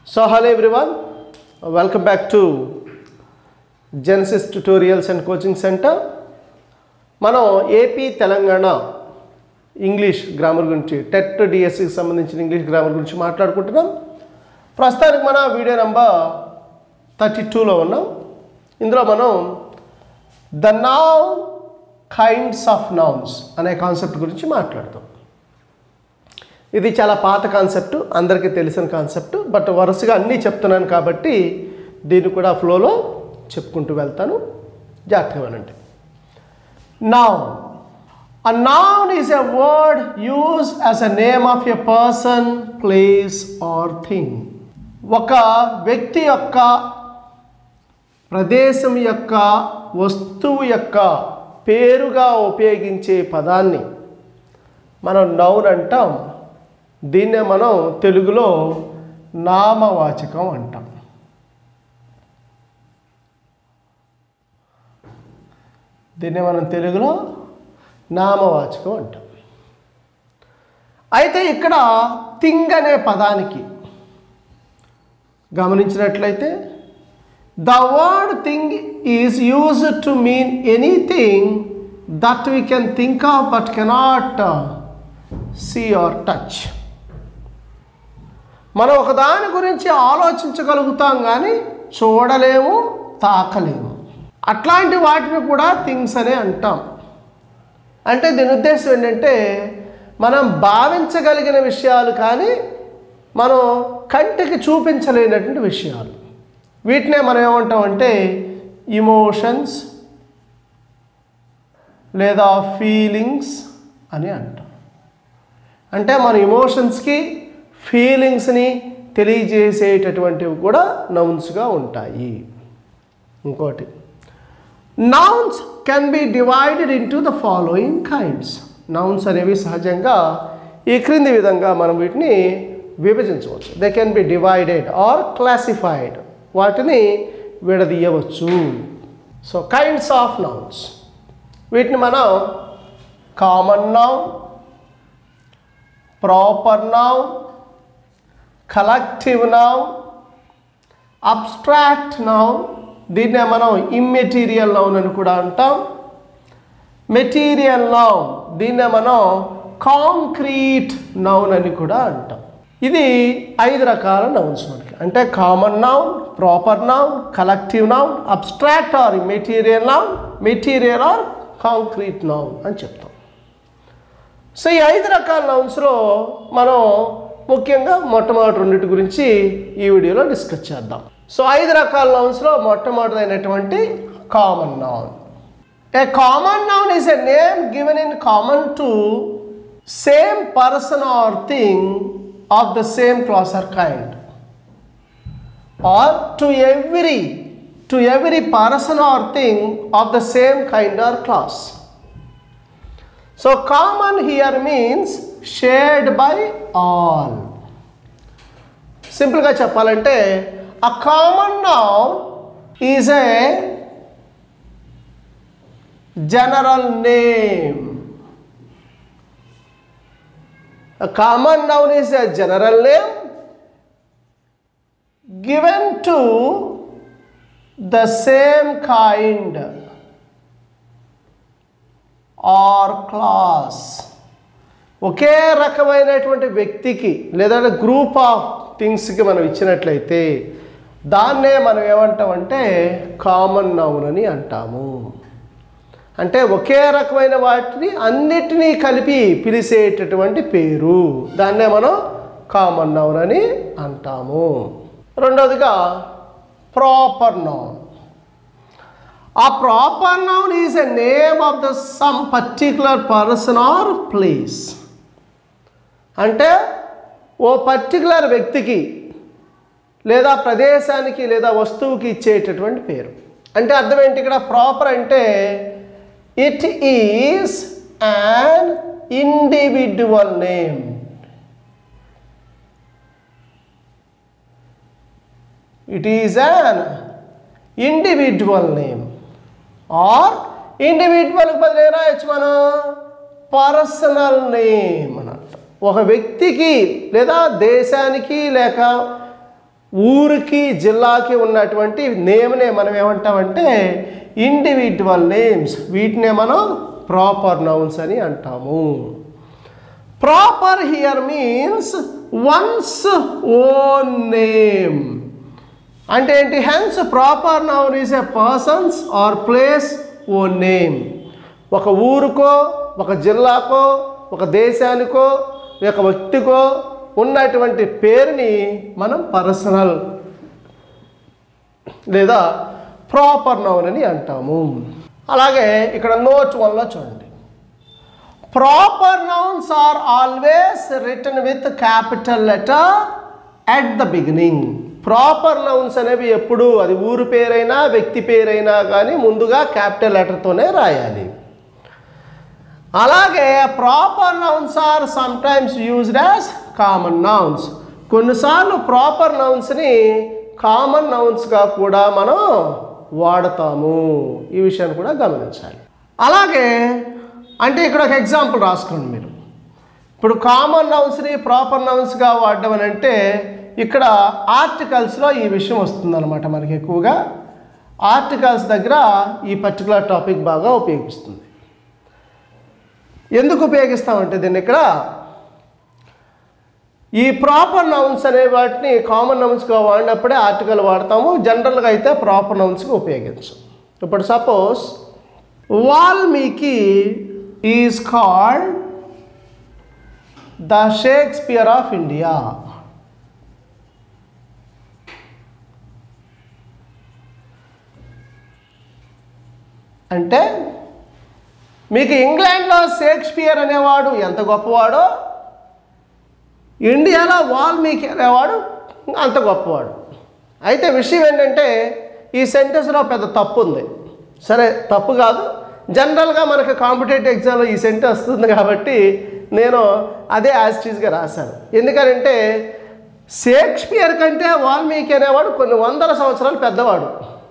So hello everyone, welcome back to Genesis Tutorials and Coaching Center. మనం AP Telangana English grammar గురించి TET డిఎస్సికి సంబంధించిన English grammar గురించి మాట్లాడుకుంటున్నాం ప్రస్తుతానికి మన వీడియో నెంబర్ థర్టీ టూలో ఉన్నాం ఇందులో మనం the noun kinds of nouns అనే కాన్సెప్ట్ గురించి మాట్లాడతాం ఇది చాలా పాత కాన్సెప్ట్ అందరికీ తెలిసిన కాన్సెప్ట్ బట్ వరుసగా అన్నీ చెప్తున్నాను కాబట్టి దీన్ని కూడా ఫ్లోలో చెప్పుకుంటూ వెళ్తాను జాగ్రత్తగా వినండి noun A noun is a word used as a name of a person, place or thing. ఒక వ్యక్తి యొక్క ప్రదేశం యొక్క వస్తువు యొక్క పేరుగా ఉపయోగించే పదాన్ని మనం నౌన్ అంటాం దీన్నే మనం తెలుగులో నామవాచకం అంటాం దీన్నే మనం తెలుగులో నామవాచకం అంటాం అయితే ఇక్కడ థింగ్ అనే పదానికి గమనించినట్లయితే the word thing is use to mean anything that we can think of but cannot see or touch మనం ఒకదాని గురించి ఆలోచించగలుగుతాం కానీ చూడలేము తాకలేము అట్లాంటి వాటిని కూడా థింగ్స్ అనే అంటాం అంటే దీని ఉద్దేశం ఏంటంటే మనం భావించగలిగిన విషయాలు కానీ మనం కంటికి చూపించలేనటువంటి విషయాలు వీటినే మనం ఏమంటామంటే ఇమోషన్స్ లేదా ఫీలింగ్స్ అని అంటాం అంటే మన ఇమోషన్స్కి ఫీలింగ్స్ని తెలియజేసేటటువంటివి కూడా నౌన్స్గా ఉంటాయి ఇంకోటి nouns can be divided into the following kinds nouns అనేవి సహజంగా ఈ క్రింది విధంగా మనం వీటిని విభజించవచ్చు they can be divided or classified వాటిని విడదీయవచ్చు సో కైండ్స్ ఆఫ్ నౌన్స్ వీటిని మనం common noun proper noun collective noun abstract noun దీన్నే మనం ఇమ్మెటీరియల్ నౌన్ అని కూడా అంటాం మెటీరియల్ నౌన్ దీన్నే మనం కాంక్రీట్ నౌన్ అని కూడా అంటాం ఇది ఐదు రకాల నౌన్స్ మనకి అంటే common noun proper noun collective noun abstract or material noun material or concrete noun అని చెప్తాం సో ఈ ఐదు రకాల నౌన్స్లో మనం ముఖ్యంగా మొట్టమొదటి రెండింటి గురించి ఈ వీడియోలో డిస్కస్ చేద్దాం సో ఐదు రకాల నౌన్స్లో మొట్టమొదటిదైనటువంటి common noun a common noun is a name given in common to same person or thing of the same class or kind or to every to every person or thing of the same kind or class so common here means shared by all సింపుల్గా చెప్పాలంటే a common noun is a general name A common noun is a general name given to the same kind or class ఒకే రకమైనటువంటి వ్యక్తికి లేదా group of థింగ్స్కి మనం ఇచ్చినట్లయితే దాన్నే మనం ఏమంటామంటే కామన్ నౌన్ అని అంటాము అంటే ఒకే రకమైన వాటిని అన్నిటినీ కలిపి పిలిచేటటువంటి పేరు దాన్నే మనం కామన్ నౌన్ అని అంటాము రెండవదిగా proper noun a proper noun is a name of the some particular person or place అంటే ఓ పర్టికులర్ వ్యక్తికి లేదా ప్రదేశానికి లేదా వస్తువుకి ఇచ్చేటటువంటి పేరు అంటే అర్థం ఏంటి ఇక్కడ ప్రాపర్ అంటే it is an individual name it is an individual name or ఇండివిజువల్కి బదులు ఏం రాయొచ్చు మనం పర్సనల్ నేమ్ అని అంటాం ఒక వ్యక్తికి లేదా దేశానికి లేక ఊరికి జిల్లాకి ఉన్నటువంటి నేమ్నే మనం ఏమంటామంటే ఇండివిజువల్ నేమ్స్ వీటినే మనం ప్రాపర్ నౌన్స్ అని అంటాము proper here means one's own name అంటే ఏంటి hence proper noun is a person's or place ఓ నేమ్ ఒక ఊరుకో ఒక జిల్లాకో ఒక దేశానికో ఒక వ్యక్తికో ఉన్నటువంటి పేరుని మనం పర్సనల్ లేదా ప్రాపర్ నౌన్ అని అంటాము అలాగే ఇక్కడ నోట్ వన్లో చూడండి proper nouns are always return with capital letter at the beginning proper nouns అనేవి ఎప్పుడు అది ఊరు పేరైనా వ్యక్తి పేరైనా కానీ ముందుగా క్యాపిటల్ లెటర్తోనే రాయాలి అలాగే proper nouns are sometimes used as common nouns కొన్నిసార్లు ప్రాపర్ నౌన్స్ని కామన్ నౌన్స్గా కూడా మనం వాడతాము ఈ విషయాన్ని కూడా గమనించాలి అలాగే అంటే ఇక్కడ ఒక ఎగ్జాంపుల్ రాసుకోండి మీరు ఇప్పుడు కామన్ నౌన్స్ని ప్రాపర్ నౌన్స్గా వాడడం అని అంటే ఇక్కడ ఆర్టికల్స్లో ఈ విషయం వస్తుందన్నమాట మనకి ఎక్కువగా ఆర్టికల్స్ దగ్గర ఈ పర్టికులర్ టాపిక్ బాగా ఉపయోగిస్తుంది ఎందుకు ఉపయోగిస్తామంటే దీన్ని ఇక్కడ ఈ ప్రాపర్ నౌన్స్ అనే వాటిని కామన్ నౌన్స్గా వాడినప్పుడే ఆర్టికల్ వాడతాము జనరల్గా అయితే ప్రాపర్ నౌన్స్గా ఉపయోగించం ఇప్పుడు suppose Valmiki is called the Shakespeare of India అంటే మీకు ఇంగ్లాండ్లో షేక్స్పియర్ అనేవాడు ఎంత గొప్పవాడో ఇండియాలో వాల్మీకి అనేవాడు అంత గొప్పవాడు అయితే విషయం ఏంటంటే ఈ సెంటెన్స్లో పెద్ద తప్పు ఉంది సరే తప్పు కాదు జనరల్గా మనకి కాంపిటేటివ్ ఎగ్జామ్లో ఈ సెంటెన్స్ వస్తుంది కాబట్టి నేను అదే యాజిటీస్గా రాశాను ఎందుకంటే షేక్స్పియర్ కంటే వాల్మీకి అనేవాడు కొన్ని వందల సంవత్సరాలు పెద్దవాడు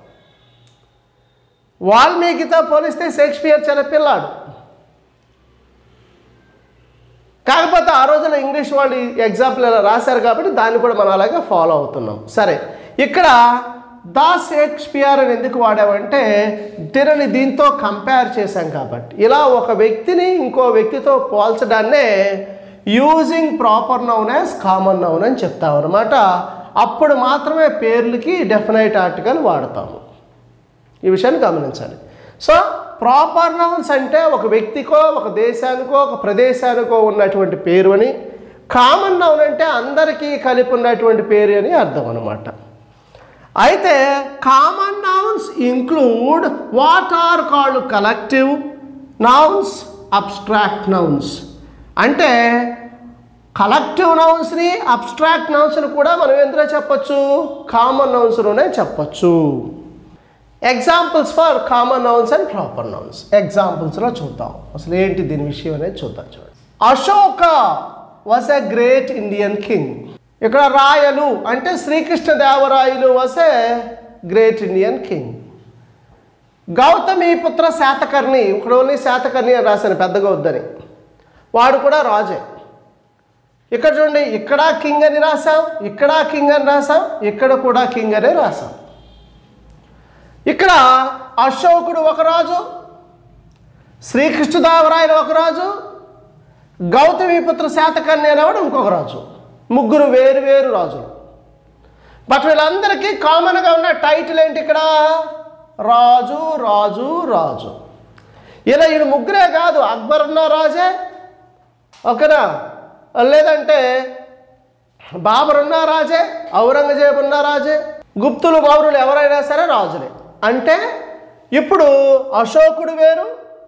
వాల్మీకితో పోలిస్తే షేక్స్పియర్ చాలా పిల్లాడు కాకపోతే ఆ రోజున ఇంగ్లీష్ వాళ్ళు ఈ ఎగ్జాంపుల్ ఇలా రాశారు కాబట్టి దాన్ని కూడా మనం అలాగే ఫాలో అవుతున్నాం సరే ఇక్కడ ద షేక్స్పియర్ అని ఎందుకు వాడామంటే దీనిని దీంతో కంపేర్ చేశాం కాబట్టి ఇలా ఒక వ్యక్తిని ఇంకో వ్యక్తితో పోల్చడాన్నే using proper noun as common noun అని చెప్తాం అనమాట అప్పుడు మాత్రమే పేర్లకి డెఫినైట్ ఆర్టికల్ వాడతాము ఈ విషయాన్ని గమనించాలి సో ప్రాపర్ నౌన్స్ అంటే ఒక వ్యక్తికో ఒక దేశానికో ఒక ప్రదేశానికో ఉన్నటువంటి పేరు అని కామన్ నౌన్ అంటే అందరికీ కలిపి ఉన్నటువంటి పేరు అని అర్థం అనమాట అయితే common nouns include what are called collective nouns abstract nouns అంటే కలెక్టివ్ నౌన్స్ని అబ్స్ట్రాక్ట్ నౌన్స్ని కూడా మనం ఎందులో చెప్పొచ్చు కామన్ నౌన్స్లోనే చెప్పొచ్చు examples for common nouns and proper nouns ఎగ్జాంపుల్స్లో చూద్దాం అసలు ఏంటి దీని విషయం అనేది చూద్దాం చూడండి Ashoka was a great Indian king ఇక్కడ రాయలు అంటే Srikrishnadevarayalu was a great Indian king Gautami Putra Satakarni ఇక్కడ ఓన్లీ శాతకర్ణి అని రాశాను పెద్దగా వద్దని వాడు కూడా రాజే ఇక్కడ చూడండి ఇక్కడ కింగ్ అని రాసాం ఇక్కడ కింగ్ అని రాసాం ఇక్కడ కూడా కింగ్ అనే రాసాం ఇక్కడ అశోకుడు ఒక రాజు శ్రీకృష్ణదేవరాయలు ఒక రాజు గౌతమిపుత్ర శాతకర్ణి అనేవాడు ఇంకొక రాజు ముగ్గురు వేరు వేరు రాజులు బట్ వీళ్ళందరికీ కామన్గా ఉన్న టైటిల్ ఏంటి ఇక్కడ రాజు రాజు రాజు ఇలా ఈయన ముగ్గురే కాదు అక్బర్ ఉన్న రాజే ఓకేనా లేదంటే బాబర్ ఉన్న రాజే ఔరంగజేబ్ ఉన్న రాజే గుప్తులు మౌరులు ఎవరైనా సరే రాజులే అంటే ఇప్పుడు అశోకుడు వేరు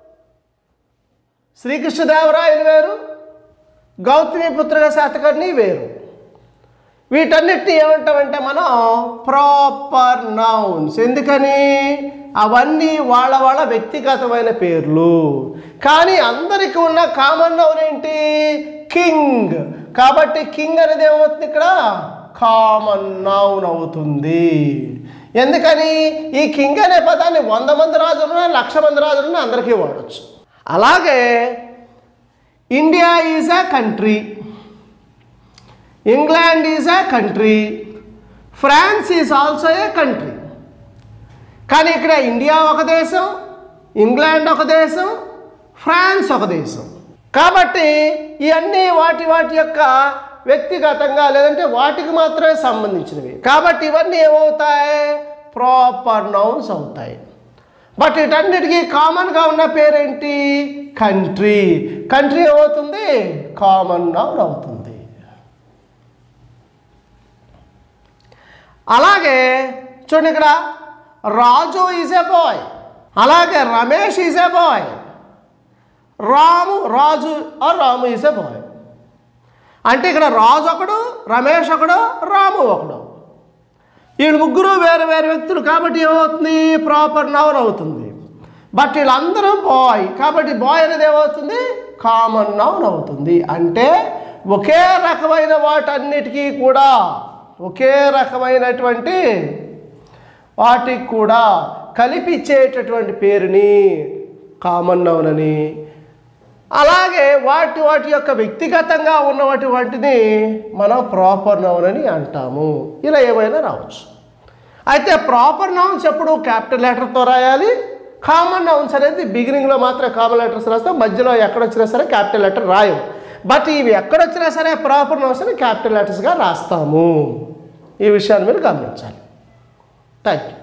శ్రీకృష్ణదేవరాయలు వేరు గౌతమిపుత్రుల శాతకర్ణి వేరు వీటన్నిటిని ఏమంటామంటే మనం ప్రాపర్ నౌన్స్ ఎందుకని అవన్నీ వాళ్ళ వాళ్ళ వ్యక్తిగతమైన పేర్లు కానీ అందరికీ ఉన్న కామన్ నౌన్ ఏంటి కింగ్ కాబట్టి కింగ్ అనేది ఏమవుతుంది ఇక్కడ కామన్ నౌన్ అవుతుంది ఎందుకని ఈ కింగ్ అనే పదాన్ని వంద మంది రాజులున్నా లక్ష మంది రాజులున్నా అందరికీ వాడచ్చు అలాగే India is a country England is a country France is also a country కానీ ఇక్కడ ఇండియా ఒక దేశం ఇంగ్లాండ్ ఒక దేశం ఫ్రాన్స్ ఒక దేశం కాబట్టి ఇవన్నీ వాటి వాటి యొక్క వ్యక్తిగతంగా లేదంటే వాటికి మాత్రమే సంబంధించినవి కాబట్టి ఇవన్నీ ఏమవుతాయి ప్రాపర్ నౌన్స్ అవుతాయి బట్ వీటన్నిటికీ కామన్గా ఉన్న పేరేంటి కంట్రీ కంట్రీ ఏమవుతుంది కామన్ నౌన్ అవుతుంది అలాగే చూడండి ఇక్కడ రాజు ఈజ్ ఎ బాయ్ అలాగే Ramesh is a boy Ramu Raju or Ramu is a boy అంటే ఇక్కడ రాజు ఒకడు రమేష్ ఒకడు రాము ఒకడు వీళ్ళు ముగ్గురు వేరు వేరు వ్యక్తులు కాబట్టి ఏమవుతుంది ప్రాపర్ నౌన్ అవుతుంది బట్ వీళ్ళందరూ బాయ్ కాబట్టి బాయ్ అనేది ఏమవుతుంది కామన్ నౌన్ అవుతుంది అంటే ఒకే రకమైన వాటన్నిటికీ కూడా ఒకే రకమైనటువంటి వాటికి కూడా కలిపిచ్చేటటువంటి పేరుని కామన్ నౌన్ అని అలాగే వాటి వాటి యొక్క వ్యక్తిగతంగా ఉన్నవాటి వాటిని మనం ప్రాపర్ నౌన్ అని అంటాము ఇలా ఏమైనా రావచ్చు అయితే ప్రాపర్ నౌన్స్ ఎప్పుడు క్యాపిటల్ లెటర్తో రాయాలి కామన్ నౌన్స్ అనేది బిగినింగ్లో మాత్రమే కామన్ లెటర్స్ రాస్తే మధ్యలో ఎక్కడొచ్చినా సరే క్యాపిటల్ లెటర్ రాయం బట్ ఇవి ఎక్కడొచ్చినా సరే ప్రాపర్ నౌన్స్ అని క్యాపిటల్ లెటర్స్గా రాస్తాము ఈ విషయాన్ని మీరు గమనించాలి థ్యాంక్ యూ